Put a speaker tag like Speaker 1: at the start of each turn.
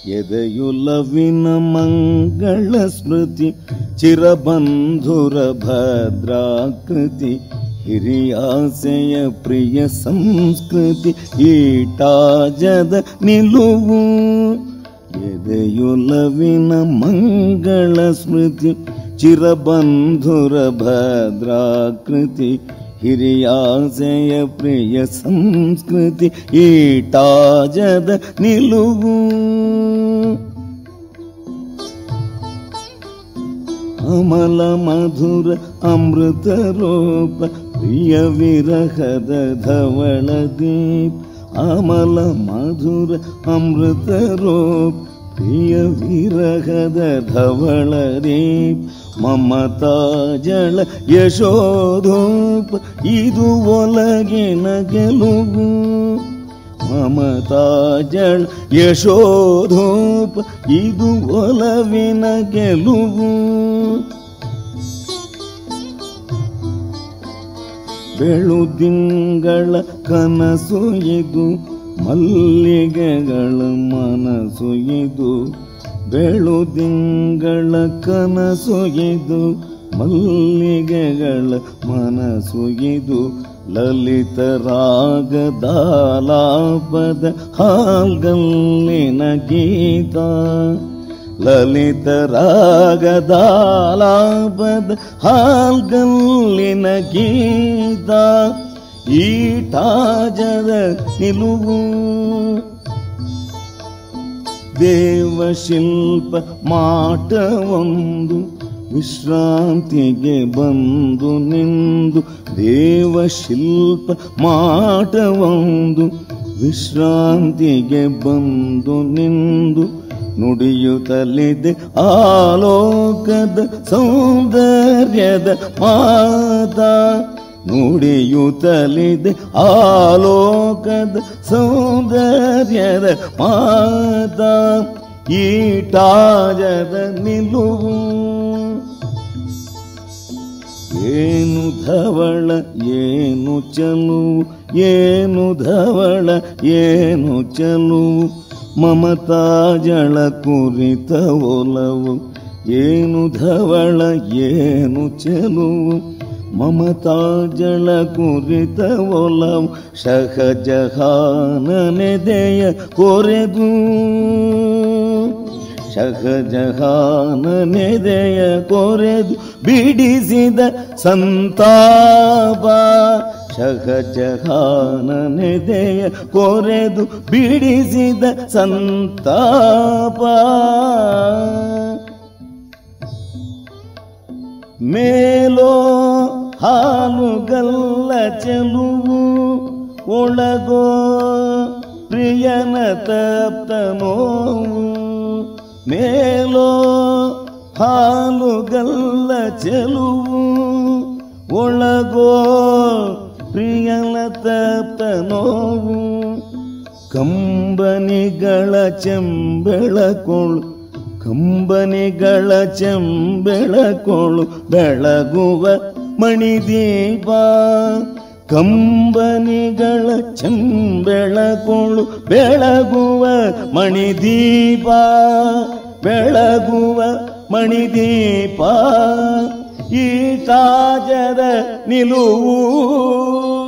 Speaker 1: ಎದೆಯುಲವಿನ ಮಂಗಳ ಸ್ಮೃತಿ ಚಿರಬಂಧುರ ಭದ್ರಾಕೃತಿ ಹಿರಿಯಾಸೆಯ ಪ್ರಿಯ ಸಂಸ್ಕೃತಿ ಈಟಾಜದ ನಿಲುವು ಎದೆಯುಲವಿನ ಮಂಗಳ ಸ್ಮೃತಿ ಚಿರಬಂಧುರ ಭದ್ರಾಕೃತಿ ಹಿರಿಯಾಸೆಯ ಪ್ರಿಯ ಸಂಸ್ಕೃತಿ ಈಟಾಜದ ನಿಲುವು ಅಮಲ ಮಧುರ ಅಮೃತ ರೂಪ ಪ್ರಿಯ ವಿರಹದ ಧವಳ ದೀಪ್ ಅಮಲ ಮಧುರ ಅಮೃತ ರೂಪ ಪ್ರಿಯ ವಿರಹದ ಧವಳ ದೀಪ್ ಮಮತಾ ಜಳ ಯಶೋಧೂಪ ಇದು ಒಲಗಿನ ಗೆಲುವು ಮಮತಾ ಜಳ ಯಶೋಧೂಪ ಇದು ಒಲವಿನ ಗೆಲುವು ಬೆಳುದಿಂಗಳ ಕನಸು ಇದು ಮಲ್ಲಿಗೆಗಳ ಮನಸ್ಸು ಇದು ಬೆಳುದಿಂಗಳ ಕನಸು ಇದು ಮಲ್ಲಿಗೆಗಳ ಮನಸ್ಸು ಇದು ಲಲಿತ ರಾಗದಾಲಾಪದ ಹಾಲ್ಗಲ್ಲಿನ ಗೀತ ಲಲಿತ ರಾಗದಾಲಾಪದ ಹಾಲ್ಗಲ್ಲಿನ ಗೀತ ಈಟಾಜದ ನಿಲುವು ದೇವಶಿಲ್ಪ ಮಾಟವೊಂದು ವಿಶ್ರಾಂತಿಗೆ ಬಂದು ನಿಂದು ದೇವಶಿಲ್ಪ ಮಾಟವೊಂದು ವಿಶ್ರಾಂತಿಗೆ ಬಂದು ನಿಂದು ನುಡಿಯುತ್ತಲಿದೆ ಆಲೋಕದ ಸೌಂದರ್ಯದ ಮಾತಾ ನುಡಿಯುತ್ತಲಿದೆ ಆಲೋಕದ ಸೌಂದರ್ಯದ ಮಾತಾ ಈಟಾಜದ ನಿಲುವು ಏನು ಧವಳ ಏನು ಚಲುವು ಏನು ಧವಳ ಏನು ಚಲುವು ಮಮತಾ ಜಳ ಕುರಿತ ಒಲವು ಏನು ಧವಳ ಏನು ಚಲುವು ಮಮತಾ ಜಳ ಕುರಿತ ಒಲವು ಸಹಜಹಾನನೆದೆಯ ಕೊರೆದು ಸಹಜಹಾನನೆದೆಯ ಕೊರೆದು ಬಿಡಿಸಿದ ಸಂತಾಪ ಸಹಜಹಾನನೆದೆಯ ಕೊರೆದು ಬಿಡಿಸಿದ ಸಂತಾಪ ಮೇಲೋ ಹಾಲುಗಲ್ಲ ಚೆಲುವು ಒಳಗೋ ಪ್ರಿಯನ ತಪ್ತ ನೋವು ಮೇಲೋ ಹಾಲುಗಲ್ಲ ಚೆಲುವು ಒಳಗೋ ಪ್ರಿಯನ ತಪ್ತ ನೋವು ಕಂಬನಿಗಳ ಚೆಂಬೆಳಕೊಳು ಕಂಬನಿಗಳ ಚೆಂಬೆಳಕೊಳು ಬೆಳಗುವ ಮಣಿದೀಪ ಕಂಬನಿಗಳ ಚೆಂಬೆಳಕೊಳು ಬೆಳಗುವ ಮಣಿದೀಪ ಬೆಳಗುವ ಮಣಿದೀಪ ಈ ತಾಜದ ನಿಲುವು